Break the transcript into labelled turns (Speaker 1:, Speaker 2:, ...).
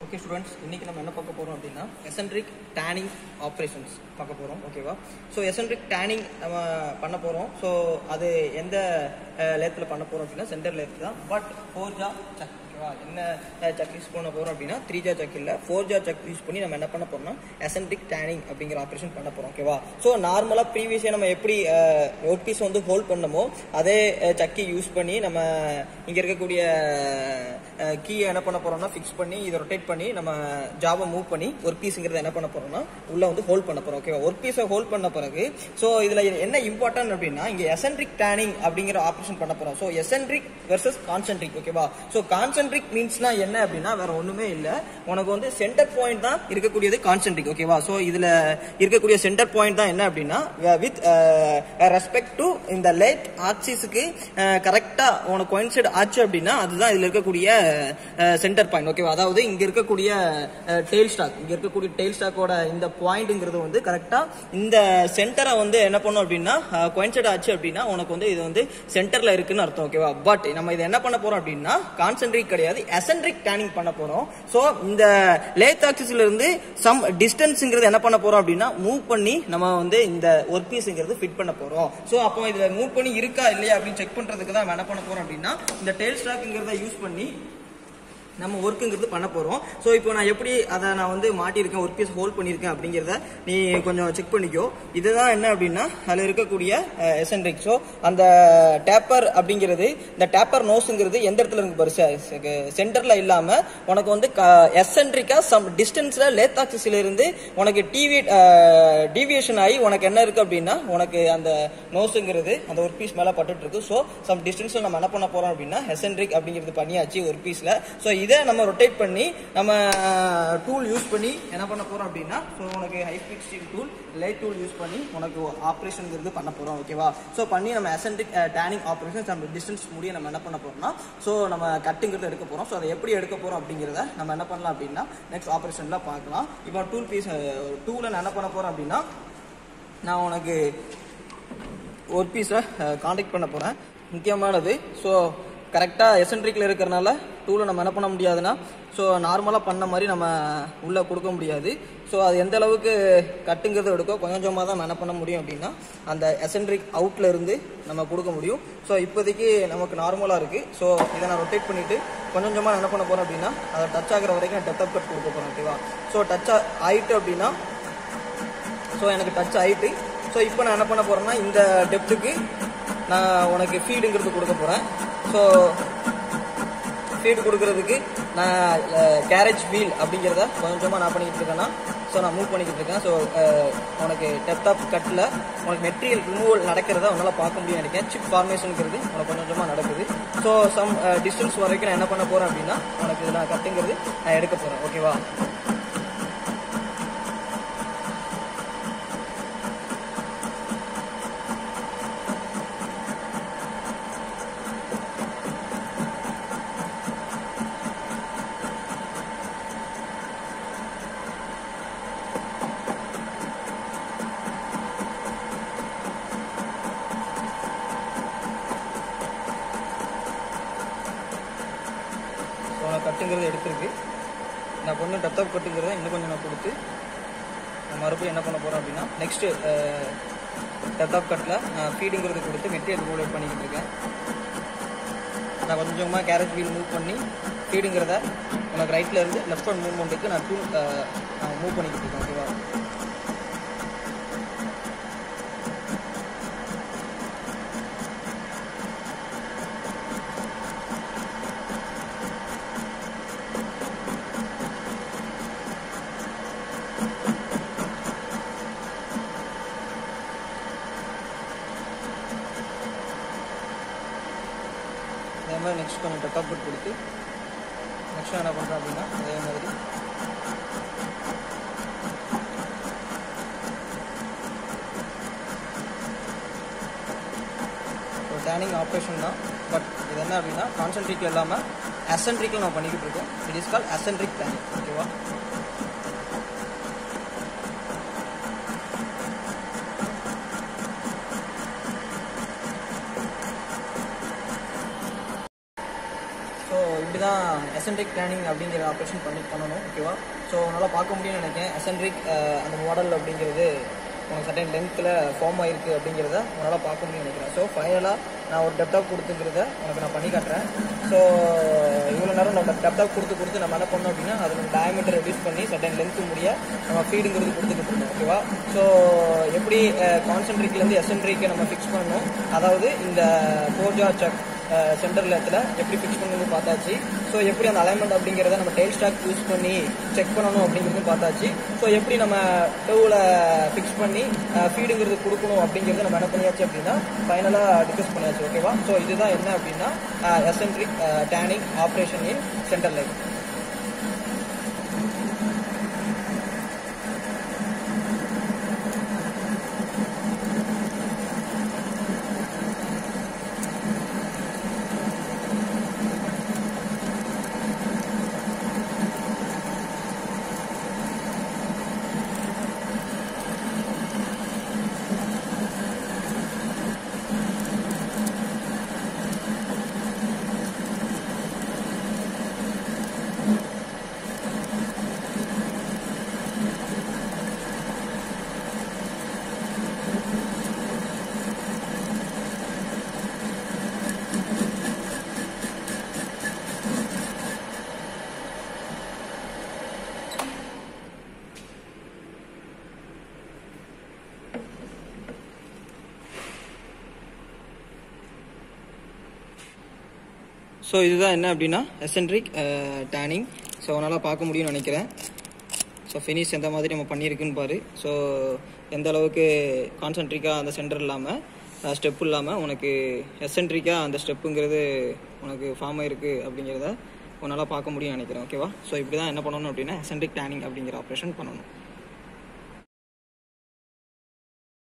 Speaker 1: okay students இன்னைக்கு நம்ம என்ன பார்க்க போறோம் அப்படின்னா எசன்ட்ரிக் டேனிங் ஆப்ரேஷன்ஸ் பார்க்க போறோம் ஓகேவா ஸோ எசன்ட்ரிக் டேனிங் நம்ம பண்ண போறோம் ஸோ அது எந்த லேத்தில் பண்ண போறோம் அப்படின்னா சென்டர் லேத் தான் பட் ஃபோர் ஜா சக் ஓகேவா என்ன சக் யூஸ் பண்ண போறோம் அப்படின்னா த்ரீ ஜா சக் இல்லை ஃபோர் ஜா சக் யூஸ் பண்ணி நம்ம என்ன பண்ண போறோம்னா எசன்ட்ரிக் டேனிங் அப்படிங்கிற ஆப்ரேஷன் பண்ண போறோம் ஓகேவா ஸோ நார்மலாக ப்ரீவியஸாக நம்ம எப்படி ஒர்க் பீஸ் வந்து ஹோல்ட் பண்ணமோ அதே சக்கி யூஸ் பண்ணி நம்ம இங்கே இருக்கக்கூடிய கீ என்ன பண்ண போறோம்னா ஃபிக்ஸ் பண்ணி இதை ரொட்டேட் பண்ணி நம்ம ஜாபை மூவ் பண்ணி ஒர்க் பீஸுங்கிறத என்ன பண்ண போறோம்னா உள்ள வந்து ஹோல்ட் பண்ண போறோம் ஓகேவா ஒர்க் பீஸை ஹோல்ட் பண்ண பிறகு ஸோ இதுல என்ன இம்பார்ட்டன்ட் அப்படின்னா இங்க எசன்ட்ரிக் டேனிங் அப்படிங்கிற ஆப்ரேஷன் பண்ண போறோம் ஸோ எசன்ட்ரிக் வெர்சஸ் கான்சென்ட்ரிக் ஓகேவா ஸோ கான்சென்ட்ரிக் மீன்ஸ்னா என்ன அப்படின்னா வேற ஒண்ணுமே இல்லை உனக்கு வந்து சென்டர் பாயிண்ட் தான் இருக்கக்கூடியது கான்சென்ட்ரிக் ஓகேவா ஸோ இதுல இருக்கக்கூடிய சென்டர் பாயிண்ட் தான் என்ன அப்படின்னா வித் ரெஸ்பெக்ட் டு இந்த லேட் ஆக்சிஸுக்கு கரெக்டா உனக்கு கோயின்சைட் ஆச்சு அப்படின்னா அதுதான் இதுல இருக்கக்கூடிய சென்டர் பாயிண்ட் ஓகேவா அதாவது இங்க இருக்கக்கூடிய டெய்ல் ஸ்டாக் இங்க இருக்கக்கூடிய டெய்ல் ஸ்டாக்கோட இந்த பாயிண்ட்ங்கிறது வந்து கரெக்டா இந்த சென்டரை வந்து என்ன பண்ணும் அப்படின்னா கோயின்சைட் ஆச்சு அப்படின்னா உனக்கு வந்து இது வந்து சென்டர்ல இருக்குன்னு அர்த்தம் ஓகேவா பட் நம்ம இதை என்ன பண்ண போறோம் அப்படின்னா கான்சென்ட்ரிக் கிடையாது எசன்ட்ரிக் டேனிங் பண்ண போறோம் ஸோ இந்த லேத் ஆக்சிஸ்ல இருந்து சம் டிஸ்டன்ஸ்ங்கிறது என்ன பண்ண போறோம் அப்படின்னா மூவ் பண்ணி நம்ம வந்து இந்த ஒர்க் பீஸ்ங்கிறது ஃபிட் பண்ண போறோம் ஸோ அப்போ இதுல மூவ் பண்ணி இருக்கா இல்லையா அப்படின்னு செக் பண்றதுக்கு தான் நம்ம என்ன பண்ண போறோம் அப்படின்னா இந்த டெய்ல் ஸ்டாக்ங்கிறத யூஸ் பண்ணி நம்ம ஒர்க்குங்கிறது பண்ண போறோம் ஸோ இப்போ நான் எப்படி அதை நான் வந்து மாட்டியிருக்கேன் ஒர்க் பீஸ் ஹோல்ட் பண்ணியிருக்கேன் அப்படிங்கிறத நீ கொஞ்சம் செக் பண்ணிக்கோ இதுதான் என்ன அப்படின்னா அதில் இருக்கக்கூடிய எசன்ட்ரிக் ஸோ அந்த டேப்பர் அப்படிங்கிறது இந்த டேப்பர் நோஸுங்கிறது எந்த இடத்துல இருக்கு பாரு சென்டர்ல இல்லாம உனக்கு வந்து எசன்ட்ரிக்கா சம் டிஸ்டன்ஸ்ல லேத் ஆக்சிஸ்ல இருந்து உனக்கு டிவி டீவியேஷன் ஆகி உனக்கு என்ன இருக்கு அப்படின்னா உனக்கு அந்த நோஸுங்கிறது அந்த ஒர்க் பீஸ் மேல பட்டுட்டு இருக்கு ஸோ சம் டிஸ்டன்ஸ்ல நம்ம என்ன பண்ண போறோம் அப்படின்னா எசன்ட்ரிக் அப்படிங்கிறது பண்ணியாச்சு ஒர்க் பீஸ்ல ஸோ இதை நம்ம ரொட்டேட் பண்ணி நம்ம டூல் யூஸ் பண்ணி என்ன பண்ண போறோம் அப்படின்னா ஸோ உனக்கு high speed steel tool light tool use பண்ணி உனக்கு ஆப்ரேஷன்ங்கிறது பண்ண போறோம் ஓகேவா ஸோ பண்ணி நம்ம அசன்டிக் டேனிங் ஆப்ரேஷன் நம்ம டிஸ்டன்ஸ் முடிய நம்ம என்ன பண்ண போறோம்னா ஸோ நம்ம கட்டுங்கிறது எடுக்க போறோம் ஸோ அதை எப்படி எடுக்க போறோம் அப்படிங்கிறத நம்ம என்ன பண்ணலாம் அப்படின்னா நெக்ஸ்ட் ஆப்ரேஷன்ல பார்க்கலாம் இப்போ டூல் பீஸ் டூல நான் என்ன பண்ண போறேன் அப்படின்னா நான் உனக்கு ஒரு பீஸை காண்டாக்ட் பண்ண போறேன் முக்கியமானது ஸோ கரெக்டாக எசன்ட்ரிக்கில் இருக்கிறனால டூலை நம்ம என்ன பண்ண முடியாதுன்னா ஸோ நார்மலாக பண்ண மாதிரி நம்ம உள்ளே கொடுக்க முடியாது ஸோ அது எந்த அளவுக்கு கட்டுங்கிறது எடுக்கோ கொஞ்சம் கொஞ்சமாக தான் நம்ம என்ன பண்ண முடியும் அப்படின்னா அந்த எசன்ட்ரிக் அவுட்ல இருந்து நம்ம கொடுக்க முடியும் ஸோ இப்போதைக்கு நமக்கு நார்மலாக இருக்குது ஸோ இதை நான் ரொட்டேட் பண்ணிவிட்டு கொஞ்சம் கொஞ்சமாக நான் என்ன பண்ண போகிறேன் அப்படின்னா அதை டச் ஆகிற வரைக்கும் நான் டெத் அப் கட் கொடுக்க போகிறேன் ஓகேவா ஸோ டச் ஆயிட்டு அப்படின்னா ஸோ எனக்கு டச் ஆயிட்டு ஸோ இப்போ நான் என்ன பண்ண போகிறேன்னா இந்த டெப்த்துக்கு நான் உனக்கு ஃபீடுங்கிறது கொடுக்க போகிறேன் ஸோ ஃபீடு கொடுக்கறதுக்கு நான் கேரேஜ் வீல் அப்படிங்கிறத கொஞ்சமாக நான் பண்ணிக்கிட்டு இருக்கேன்னா ஸோ நான் மூவ் பண்ணிக்கிட்டு இருக்கேன் ஸோ உனக்கு டெப்த் ஆஃப் கட்டில் உனக்கு மெட்டீரியல் ரிமூவல் நடக்கிறத உன்னால் பார்க்க முடியும் நினைக்கிறேன் சிப் ஃபார்மேஷனுங்கிறது உனக்கு கொஞ்சம் கொஞ்சமாக நடக்குது ஸோ சம் டிஸ்டன்ஸ் வரைக்கும் நான் என்ன பண்ண போகிறேன் அப்படின்னா உனக்கு இதில் நான் கட்டுங்கிறது நான் எடுக்க போகிறேன் ஓகேவா ஸோ கட்டுங்கிறது எடுத்திருக்கு நான் கொஞ்சம் டத்தப் கட்டுங்கிறத இன்னும் கொஞ்சம் நான் கொடுத்து நான் மறுபடியும் என்ன பண்ண போகிறேன் அப்படின்னா நெக்ஸ்ட்டு டத்தப் கட்டில் நான் ஃபீடுங்கிறது கொடுத்து மெட்டீரியல் மூவ் பண்ணிக்கிட்டு இருக்கேன் நான் கொஞ்சம் கொஞ்சமாக கேரேஜ் வீல் மூவ் பண்ணி ஃபீடுங்கிறத உனக்கு ரைட்டில் இருந்து லெஃப்ட் ஹேண்ட் மூவ்மெண்ட்டுக்கு நான் டூ நான் மூவ் பண்ணிக்கிட்டு இருக்கேன் ஓகேவா அதே மாதிரி நெக்ஸ்ட் கொஞ்சம் டெக்கப் புட் கொடுத்து நெக்ஸ்ட் என்ன பண்ணுறேன் அப்படின்னா அதே மாதிரி ஸோ டேனிங் ஆப்ரேஷன் தான் பட் இது என்ன அப்படின்னா கான்சென்ட்ரிக் இல்லாமல் அசன்ட்ரிக்கில் நம்ம பண்ணிக்கிட்டு இருக்கோம் it is call eccentric turning ஓகேவா ஸோ ஸோ இப்படி தான் எசன்ட்ரிக் டேனிங் அப்படிங்கிற ஆப்ரேஷன் பண்ணி பண்ணணும் ஓகேவா ஸோ நல்லா பார்க்க முடியும்னு நினைக்கிறேன் எசன்ட்ரிக் அந்த மாடல் அப்படிங்கிறது உனக்கு சர்டன் லென்த்தில் ஃபார்ம் ஆயிருக்கு அப்படிங்கிறத உன்னால் பார்க்க முடியும்னு நினைக்கிறேன் ஸோ ஃபைனலாக நான் ஒரு டெப்டாப் கொடுத்துங்கிறத உனக்கு நான் பண்ணி காட்டுறேன் ஸோ இவ்வளோ நேரம் நம்ம டெப்டாப் கொடுத்து கொடுத்து நம்ம என்ன பண்ணோம் அப்படின்னா அதோட டயமீட்டர் ரெடியூஸ் பண்ணி சர்டன் லென்த்து முடிய நம்ம ஃபீடுங்கிறது கொடுத்துக்கிட்டு இருந்தோம் ஓகேவா ஸோ எப்படி கான்சென்ட்ரிக்லேருந்து எசன்ட்ரிக்கை நம்ம ஃபிக்ஸ் பண்ணணும் அதாவது இந்த போர்ஜா செக் சென்டர் லேத்தில் எப்படி ஃபிக்ஸ் பண்ணுறது பார்த்தாச்சு ஸோ எப்படி அந்த அலைன்மெண்ட் அப்படிங்கிறத நம்ம டெயில் ஸ்டாக் யூஸ் பண்ணி செக் பண்ணணும் அப்படிங்கிறது பார்த்தாச்சு ஸோ எப்படி நம்ம டூவில் ஃபிக்ஸ் பண்ணி ஃபீடுங்கிறது கொடுக்கணும் அப்படிங்கிறத நம்ம என்ன பண்ணியாச்சு அப்படின்னா ஃபைனலாக டிஸ்கஸ் பண்ணியாச்சு ஓகேவா ஸோ இதுதான் என்ன அப்படின்னா eccentric turning operation in centre line so இதுதான் என்ன அப்படின்னா எசன்ட்ரிக் டேனிங் ஸோ அதனால் பார்க்க முடியும்னு நினைக்கிறேன் ஸோ ஃபினிஷ் எந்த மாதிரி நம்ம பண்ணியிருக்குன்னு பாரு ஸோ எந்த அளவுக்கு கான்சென்ட்ரிக்காக அந்த சென்டர் இல்லாமல் ஸ்டெப் இல்லாமல் உனக்கு எசன்ட்ரிக்காக அந்த ஸ்டெப்புங்கிறது உனக்கு ஃபார்ம் ஆயிருக்கு அப்படிங்கிறத உன்னால் பார்க்க முடியும்னு நினைக்கிறேன் ஓகேவா ஸோ இப்படி தான் என்ன பண்ணணும் அப்படின்னா எசன்ட்ரிக் டேனிங் அப்படிங்கிற ஆப்ரேஷன் பண்ணணும்